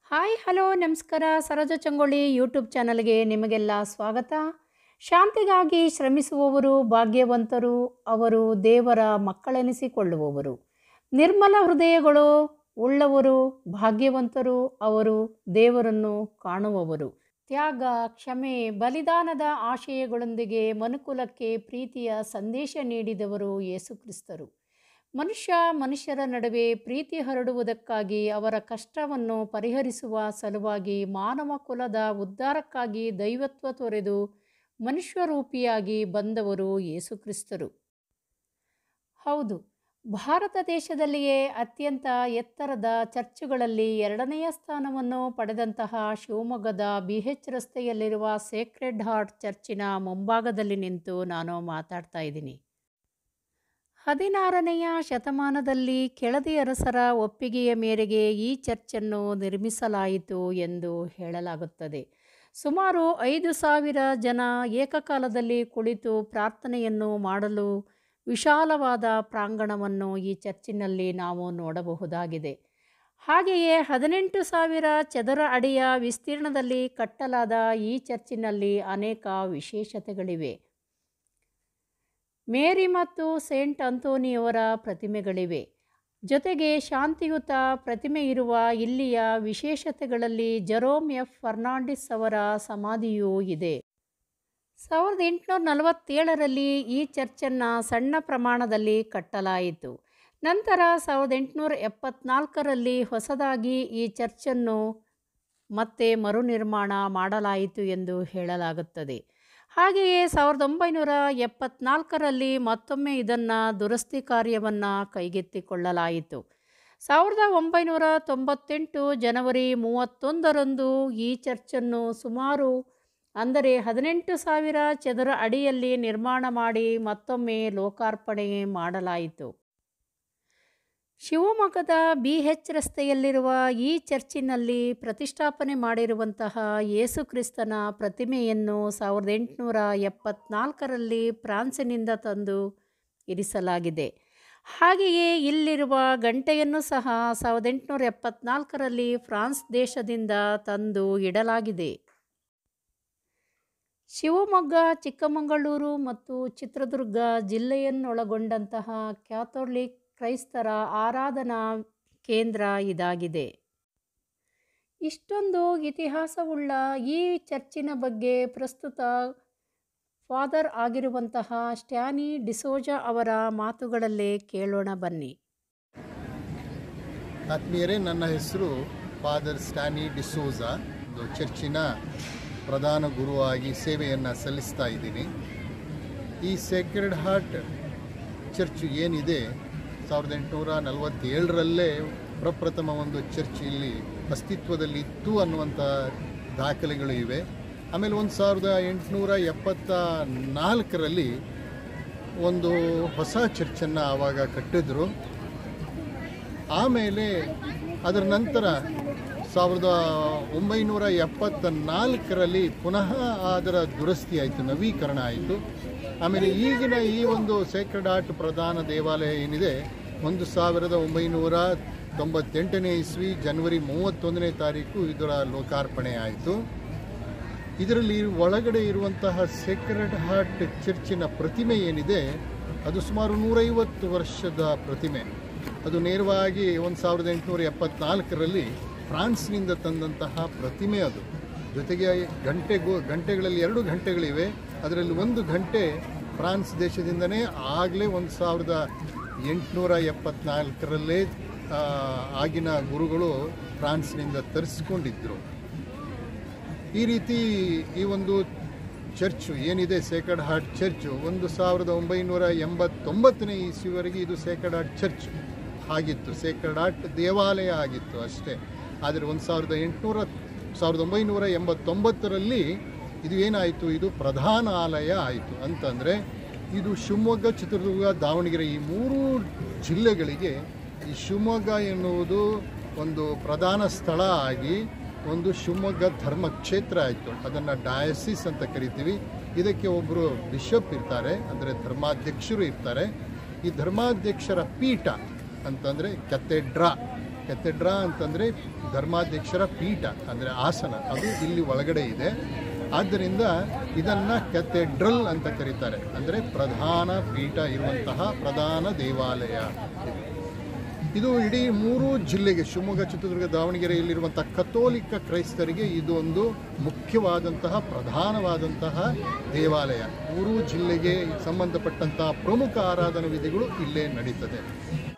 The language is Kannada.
ಹಾಯ್ ಹಲೋ ನಮಸ್ಕಾರ ಸರೋಜ ಚಂಗೊಳ್ಳಿ ಯೂಟ್ಯೂಬ್ ಚಾನಲ್ಗೆ ನಿಮಗೆಲ್ಲ ಸ್ವಾಗತ ಶಾಂತಿಗಾಗಿ ಶ್ರಮಿಸುವವರು ಭಾಗ್ಯವಂತರು ಅವರು ದೇವರ ಮಕ್ಕಳೆನಿಸಿಕೊಳ್ಳುವವರು ನಿರ್ಮಲ ಹೃದಯಗಳು ಉಳ್ಳವರು ಭಾಗ್ಯವಂತರು ಅವರು ದೇವರನ್ನು ಕಾಣುವವರು ತ್ಯಾಗ ಕ್ಷಮೆ ಬಲಿದಾನದ ಆಶಯಗಳೊಂದಿಗೆ ಮನುಕುಲಕ್ಕೆ ಪ್ರೀತಿಯ ಸಂದೇಶ ನೀಡಿದವರು ಯೇಸುಕ್ರಿಸ್ತರು ಮನುಷ್ಯ ಮನುಷ್ಯರ ನಡುವೆ ಪ್ರೀತಿ ಹರಡುವುದಕ್ಕಾಗಿ ಅವರ ಕಷ್ಟವನ್ನು ಪರಿಹರಿಸುವ ಸಲುವಾಗಿ ಮಾನವ ಕುಲದ ಉದ್ಧಾರಕ್ಕಾಗಿ ದೈವತ್ವ ತೊರೆದು ಮನುಷ್ಯರೂಪಿಯಾಗಿ ಬಂದವರು ಯೇಸುಕ್ರಿಸ್ತರು ಹೌದು ಭಾರತ ದೇಶದಲ್ಲಿಯೇ ಅತ್ಯಂತ ಎತ್ತರದ ಚರ್ಚುಗಳಲ್ಲಿ ಎರಡನೆಯ ಸ್ಥಾನವನ್ನು ಪಡೆದಂತಹ ಶಿವಮೊಗ್ಗದ ಬಿ ಎಚ್ ರಸ್ತೆಯಲ್ಲಿರುವ ಸೇಕ್ರೆಡ್ ಹಾರ್ಟ್ ಚರ್ಚಿನ ಮುಂಭಾಗದಲ್ಲಿ ನಿಂತು ನಾನು ಮಾತಾಡ್ತಾ ಇದ್ದೀನಿ ಹದಿನಾರನೆಯ ಶತಮಾನದಲ್ಲಿ ಕೆಳದಿ ಅರಸರ ಒಪ್ಪಿಗೆಯ ಮೇರೆಗೆ ಈ ಚರ್ಚನ್ನು ನಿರ್ಮಿಸಲಾಯಿತು ಎಂದು ಹೇಳಲಾಗುತ್ತದೆ ಸುಮಾರು ಐದು ಸಾವಿರ ಜನ ಏಕಕಾಲದಲ್ಲಿ ಕುಳಿತು ಪ್ರಾರ್ಥನೆಯನ್ನು ಮಾಡಲು ವಿಶಾಲವಾದ ಪ್ರಾಂಗಣವನ್ನು ಈ ಚರ್ಚಿನಲ್ಲಿ ನಾವು ನೋಡಬಹುದಾಗಿದೆ ಹಾಗೆಯೇ ಹದಿನೆಂಟು ಸಾವಿರ ಚದರ ಅಡಿಯ ವಿಸ್ತೀರ್ಣದಲ್ಲಿ ಕಟ್ಟಲಾದ ಈ ಚರ್ಚಿನಲ್ಲಿ ಅನೇಕ ವಿಶೇಷತೆಗಳಿವೆ ಮೇರಿ ಮತ್ತು ಸೇಂಟ್ ಅಂತೋನಿಯವರ ಪ್ರತಿಮೆಗಳಿವೆ ಜೊತೆಗೆ ಶಾಂತಿಯುತ ಪ್ರತಿಮೆ ಇರುವ ಇಲ್ಲಿಯ ವಿಶೇಷತೆಗಳಲ್ಲಿ ಜರೋಮ್ ಎಫ್ ಫರ್ನಾಂಡಿಸ್ ಅವರ ಸಮಾಧಿಯೂ ಇದೆ ಸಾವಿರದ ಎಂಟುನೂರ ನಲವತ್ತೇಳರಲ್ಲಿ ಈ ಚರ್ಚನ್ನು ಸಣ್ಣ ಪ್ರಮಾಣದಲ್ಲಿ ಕಟ್ಟಲಾಯಿತು ನಂತರ ಸಾವಿರದ ಎಂಟುನೂರ ಎಪ್ಪತ್ನಾಲ್ಕರಲ್ಲಿ ಹೊಸದಾಗಿ ಈ ಚರ್ಚನ್ನು ಮತ್ತೆ ಮರುನಿರ್ಮಾಣ ಮಾಡಲಾಯಿತು ಎಂದು ಹೇಳಲಾಗುತ್ತದೆ ಹಾಗೆಯೇ ಸಾವಿರದ ಒಂಬೈನೂರ ಎಪ್ಪತ್ನಾಲ್ಕರಲ್ಲಿ ಮತ್ತೊಮ್ಮೆ ಇದನ್ನು ದುರಸ್ತಿ ಕಾರ್ಯವನ್ನು ಕೈಗೆತ್ತಿಕೊಳ್ಳಲಾಯಿತು ಸಾವಿರದ ಒಂಬೈನೂರ ತೊಂಬತ್ತೆಂಟು ಜನವರಿ ಮೂವತ್ತೊಂದರಂದು ಈ ಚರ್ಚನ್ನು ಸುಮಾರು ಅಂದರೆ ಹದಿನೆಂಟು ಸಾವಿರ ಚದರ ಅಡಿಯಲ್ಲಿ ನಿರ್ಮಾಣ ಮಾಡಿ ಮತ್ತೊಮ್ಮೆ ಲೋಕಾರ್ಪಣೆ ಮಾಡಲಾಯಿತು ಶಿವಮೊಗ್ಗದ ಬಿ ಎಚ್ ರಸ್ತೆಯಲ್ಲಿರುವ ಈ ಚರ್ಚಿನಲ್ಲಿ ಪ್ರತಿಷ್ಠಾಪನೆ ಮಾಡಿರುವಂತಹ ಯೇಸುಕ್ರಿಸ್ತನ ಪ್ರತಿಮೆಯನ್ನು ಸಾವಿರದ ಎಂಟುನೂರ ಎಪ್ಪತ್ನಾಲ್ಕರಲ್ಲಿ ಫ್ರಾನ್ಸಿನಿಂದ ತಂದು ಇರಿಸಲಾಗಿದೆ ಹಾಗೆಯೇ ಇಲ್ಲಿರುವ ಗಂಟೆಯನ್ನು ಸಹ ಸಾವಿರದ ಎಂಟುನೂರ ಎಪ್ಪತ್ನಾಲ್ಕರಲ್ಲಿ ಫ್ರಾನ್ಸ್ ದೇಶದಿಂದ ತಂದು ಇಡಲಾಗಿದೆ ಶಿವಮೊಗ್ಗ ಚಿಕ್ಕಮಗಳೂರು ಮತ್ತು ಚಿತ್ರದುರ್ಗ ಜಿಲ್ಲೆಯನ್ನೊಳಗೊಂಡಂತಹ ಕ್ಯಾಥೋಲಿಕ್ ಕ್ರೈಸ್ತರ ಆರಾಧನಾ ಕೇಂದ್ರ ಇದಾಗಿದೆ ಇಷ್ಟೊಂದು ಇತಿಹಾಸವುಳ್ಳ ಈ ಚರ್ಚಿನ ಬಗ್ಗೆ ಪ್ರಸ್ತುತ ಫಾದರ್ ಆಗಿರುವಂತಹ ಸ್ಟ್ಯಾನಿ ಡಿಸೋಜಾ ಅವರ ಮಾತುಗಳಲ್ಲೇ ಕೇಳೋಣ ಬನ್ನಿ ಆತ್ಮೀಯರೇ ನನ್ನ ಹೆಸರು ಫಾದರ್ ಸ್ಟ್ಯಾನಿ ಡಿಸೋಜಾ ಒಂದು ಚರ್ಚಿನ ಪ್ರಧಾನ ಗುರುವಾಗಿ ಸೇವೆಯನ್ನು ಸಲ್ಲಿಸ್ತಾ ಇದ್ದೀನಿ ಈ ಸೇಕ್ರೆಡ್ ಹಾರ್ಟ್ ಚರ್ಚ್ ಏನಿದೆ ಸಾವಿರದ ಎಂಟುನೂರ ನಲವತ್ತೇಳರಲ್ಲೇ ಪ್ರಪ್ರಥಮ ಒಂದು ಚರ್ಚ್ ಇಲ್ಲಿ ಅಸ್ತಿತ್ವದಲ್ಲಿ ಇತ್ತು ಅನ್ನುವಂಥ ದಾಖಲೆಗಳು ಇವೆ ಆಮೇಲೆ ಒಂದು ಸಾವಿರದ ಎಂಟುನೂರ ಎಪ್ಪತ್ತ ನಾಲ್ಕರಲ್ಲಿ ಒಂದು ಹೊಸ ಚರ್ಚನ್ನು ಆವಾಗ ಕಟ್ಟಿದ್ರು ಆಮೇಲೆ ಅದರ ನಂತರ ಸಾವಿರದ ಒಂಬೈನೂರ ಎಪ್ಪತ್ತ ನಾಲ್ಕರಲ್ಲಿ ಪುನಃ ಅದರ ದುರಸ್ತಿ ಆಯಿತು ನವೀಕರಣ ಆಯಿತು ಆಮೇಲೆ ಈಗಿನ ಈ ಒಂದು ಸೇಕ್ರೆಡ್ ಆರ್ಟ್ ಪ್ರಧಾನ ದೇವಾಲಯ ಏನಿದೆ ಒಂದು ಸಾವಿರದ ಒಂಬೈನೂರ ತೊಂಬತ್ತೆಂಟನೇ ಇಸ್ವಿ ಜನವರಿ ಮೂವತ್ತೊಂದನೇ ತಾರೀಕು ಇದರ ಲೋಕಾರ್ಪಣೆ ಆಯಿತು ಇದರಲ್ಲಿ ಒಳಗಡೆ ಇರುವಂತಹ ಸೇಕ್ರೆಡ್ ಹಾರ್ಟ್ ಚರ್ಚಿನ ಪ್ರತಿಮೆ ಏನಿದೆ ಅದು ಸುಮಾರು ನೂರೈವತ್ತು ವರ್ಷದ ಪ್ರತಿಮೆ ಅದು ನೇರವಾಗಿ ಒಂದು ಸಾವಿರದ ಎಂಟುನೂರ ಎಪ್ಪತ್ನಾಲ್ಕರಲ್ಲಿ ಫ್ರಾನ್ಸ್ನಿಂದ ತಂದಂತಹ ಪ್ರತಿಮೆ ಅದು ಜೊತೆಗೆ ಗಂಟೆಗೂ ಗಂಟೆಗಳಲ್ಲಿ ಎರಡು ಗಂಟೆಗಳಿವೆ ಅದರಲ್ಲಿ ಒಂದು ಗಂಟೆ ಫ್ರಾನ್ಸ್ ದೇಶದಿಂದನೇ ಆಗಲೇ ಒಂದು ಸಾವಿರದ ಎಂಟುನೂರ ಎಪ್ಪತ್ನಾಲ್ಕರಲ್ಲೇ ಆ, ಆಗಿನ ಗುರುಗಳು ಫ್ರಾನ್ಸ್ನಿಂದ ತರಿಸ್ಕೊಂಡಿದ್ದರು ಈ ರೀತಿ ಈ ಒಂದು ಚರ್ಚು ಏನಿದೆ ಸೇಕ್ರೆಡ್ ಹಾರ್ಟ್ ಚರ್ಚು ಒಂದು ಸಾವಿರದ ಒಂಬೈನೂರ ಎಂಬತ್ತೊಂಬತ್ತನೇ ಇಸ್ವಿವರೆಗೆ ಇದು ಸೇಕ್ರೆಡ್ ಹಾರ್ಟ್ ಚರ್ಚ್ ಆಗಿತ್ತು ಸೇಕ್ರೆಡ್ ಹಾರ್ಟ್ ದೇವಾಲಯ ಆಗಿತ್ತು ಅಷ್ಟೇ ಆದರೆ ಒಂದು ಸಾವಿರದ ಎಂಟುನೂರ ಸಾವಿರದ ಒಂಬೈನೂರ ಎಂಬತ್ತೊಂಬತ್ತರಲ್ಲಿ ಇದು ಏನಾಯಿತು ಇದು ಪ್ರಧಾನ ಆಲಯ ಆಯಿತು ಅಂತಂದರೆ ಇದು ಶಿವಮೊಗ್ಗ ಚಿತ್ರದುರ್ಗ ದಾವಣಗೆರೆ ಈ ಮೂರು ಜಿಲ್ಲೆಗಳಿಗೆ ಈ ಶಿವಮೊಗ್ಗ ಎನ್ನುವುದು ಒಂದು ಪ್ರಧಾನ ಸ್ಥಳ ಆಗಿ ಒಂದು ಶಿವಮೊಗ್ಗ ಧರ್ಮ ಕ್ಷೇತ್ರ ಆಯಿತು ಅದನ್ನು ಡಯಾಸಿಸ್ ಅಂತ ಕರಿತೀವಿ ಇದಕ್ಕೆ ಒಬ್ಬರು ಬಿಷಪ್ ಇರ್ತಾರೆ ಅಂದರೆ ಧರ್ಮಾಧ್ಯಕ್ಷರು ಇರ್ತಾರೆ ಈ ಧರ್ಮಾಧ್ಯಕ್ಷರ ಪೀಠ ಅಂತಂದರೆ ಕೆಥೆಡ್ರಾ ಕೆಥೆಡ್ರಾ ಅಂತಂದರೆ ಧರ್ಮಾಧ್ಯಕ್ಷರ ಪೀಠ ಅಂದರೆ ಆಸನ ಅದು ಇಲ್ಲಿ ಒಳಗಡೆ ಇದೆ ಆದ್ದರಿಂದ ಇದನ್ನು ಕೆಥೆಡ್ರಲ್ ಅಂತ ಕರೀತಾರೆ ಅಂದರೆ ಪ್ರಧಾನ ಪೀಠ ಇರುವಂತಹ ಪ್ರಧಾನ ದೇವಾಲಯ ಇದು. ಇದು ಇಡೀ ಮೂರು ಜಿಲ್ಲೆಗೆ ಶಿವಮೊಗ್ಗ ಚಿತ್ರದುರ್ಗ ದಾವಣಗೆರೆಯಲ್ಲಿರುವಂಥ ಕಥೋಲಿಕ ಕ್ರೈಸ್ತರಿಗೆ ಇದು ಒಂದು ಮುಖ್ಯವಾದಂತಹ ಪ್ರಧಾನವಾದಂತಹ ದೇವಾಲಯ ಮೂರೂ ಜಿಲ್ಲೆಗೆ ಸಂಬಂಧಪಟ್ಟಂತಹ ಪ್ರಮುಖ ಆರಾಧನಾ ವಿಧಿಗಳು ಇಲ್ಲೇ ನಡೀತದೆ